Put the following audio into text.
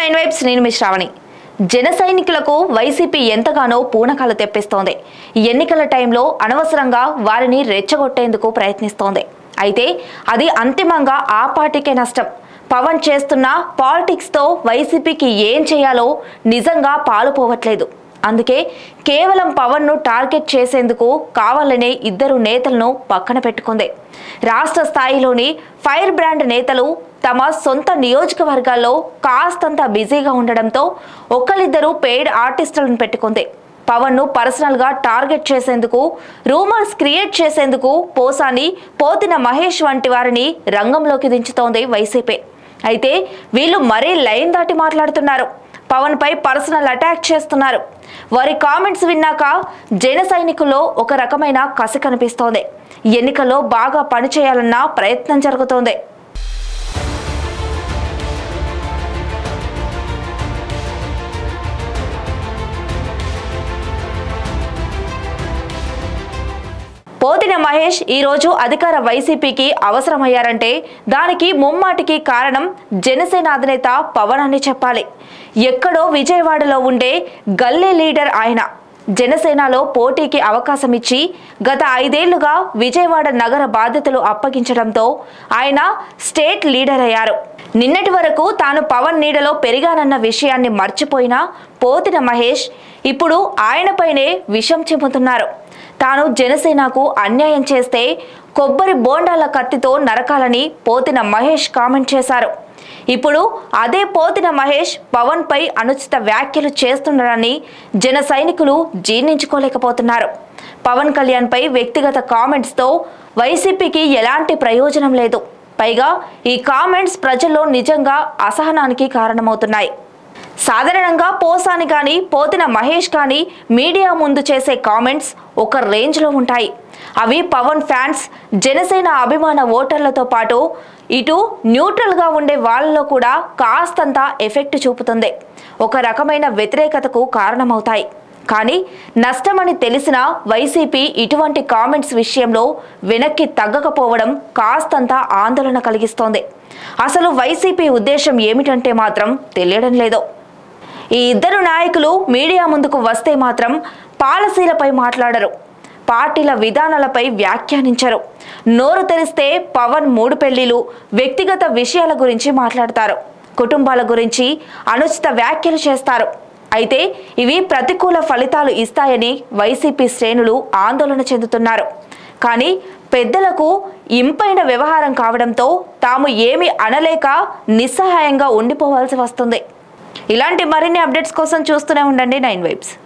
nine vibes నేను మీ శ్రావణి జన సైనికులకు వైసీపీ ఎంతగానో పూనకాలు తెప్పిస్తోంది ఈ ఎన్నికల టైంలో అనవసరంగా వారిని రెచ్చగొట్టేందుకు ప్రయత్నిస్తోంది అయితే అది అంతిమంగా ఆ పార్టీకే నష్టం పవన్ చేస్తున్న పాలిటిక్స్తో వైసీపీకి ఏం చేయాలో నిజంగా పాలుపోవట్లేదు అందుకే కేవలం పవన్ను టార్గెట్ చేసేందుకు కావాలనే ఇద్దరు నేతలను పక్కన పెట్టుకుంది రాష్ట్ర స్థాయిలోని ఫైర్ బ్రాండ్ నేతలు తమ సొంత నియోజకవర్గాల్లో కాస్తంత బిజీగా ఉండడంతో ఒకళ్ళిద్దరు పెయిడ్ ఆర్టిస్టులను పెట్టుకుంది పవన్ను పర్సనల్గా టార్గెట్ చేసేందుకు రూమర్స్ క్రియేట్ చేసేందుకు పోసాని పోతిన మహేష్ వంటి వారిని రంగంలోకి దించుతోంది వైసీపీ అయితే వీళ్ళు మరీ లైన్ దాటి మాట్లాడుతున్నారు పవన్ పై పర్సనల్ అటాక్ చేస్తున్నారు వారి కామెంట్స్ విన్నాక జన సైనికుల్లో ఒక రకమైన కసి కనిపిస్తోంది ఎన్నికల్లో బాగా పనిచేయాలన్న ప్రయత్నం జరుగుతోంది పోతిన మహేష్ ఈ రోజు అధికార వైసీపీకి అవసరమయ్యారంటే దానికి ముమ్మాటికి కారణం జనసేన అధినేత పవన్ అని చెప్పాలి ఎక్కడో విజయవాడలో ఉండే గల్లీ లీడర్ ఆయన జనసేనలో పోటీకి అవకాశం ఇచ్చి గత ఐదేళ్లుగా విజయవాడ నగర బాధ్యతలు అప్పగించడంతో ఆయన స్టేట్ లీడర్ అయ్యారు నిన్నటి వరకు తాను పవన్ నీడలో పెరిగానన్న విషయాన్ని మర్చిపోయిన పోతిన మహేష్ ఇప్పుడు ఆయనపైనే విషం చిమ్ముతున్నారు తాను జనసేనకు అన్యాయం చేస్తే కొబ్బరి బోండాల కత్తితో నరకాలని పోతిన మహేష్ కామెంట్ చేశారు ఇప్పుడు అదే పోతిన మహేష్ పవన్ పై అనుచిత వ్యాఖ్యలు చేస్తున్నారని జన సైనికులు జీర్ణించుకోలేకపోతున్నారు పవన్ కళ్యాణ్ పై వ్యక్తిగత కామెంట్స్ తో వైసీపీకి ఎలాంటి ప్రయోజనం లేదు పైగా ఈ కామెంట్స్ ప్రజల్లో నిజంగా అసహనానికి కారణమవుతున్నాయి సాధారణంగా పోసాని కానీ పోతిన మహేష్ కానీ మీడియా ముందు చేసే కామెంట్స్ ఒక రేంజ్లో ఉంటాయి అవి పవన్ ఫ్యాన్స్ జనసేన అభిమాన ఓటర్లతో పాటు ఇటు న్యూట్రల్గా ఉండే వాళ్ళలో కూడా కాస్తంత ఎఫెక్ట్ చూపుతుంది ఒక రకమైన వ్యతిరేకతకు కారణమవుతాయి కానీ నష్టమని తెలిసిన వైసీపీ ఇటువంటి కామెంట్స్ విషయంలో వెనక్కి తగ్గకపోవడం కాస్తంత ఆందోళన కలిగిస్తోంది అసలు వైసీపీ ఉద్దేశం ఏమిటంటే మాత్రం తెలియడం లేదు ఈ ఇద్దరు నాయకులు మీడియా ముందుకు వస్తే మాత్రం పాలసీలపై మాట్లాడరు పార్టీల విధానాలపై వ్యాఖ్యానించరు నోరు తెరిస్తే పవన్ మూడు పెళ్లిలు వ్యక్తిగత విషయాల గురించి మాట్లాడతారు కుటుంబాల గురించి అనుచిత వ్యాఖ్యలు చేస్తారు అయితే ఇవి ప్రతికూల ఫలితాలు ఇస్తాయని వైసీపీ శ్రేణులు ఆందోళన చెందుతున్నారు కానీ పెద్దలకు ఇంపైన వ్యవహారం కావడంతో తాము ఏమి అనలేక నిస్సహాయంగా ఉండిపోవాల్సి వస్తుంది ఇలాంటి మరిన్ని అప్డేట్స్ కోసం చూస్తూనే ఉండండి నైన్ వైబ్స్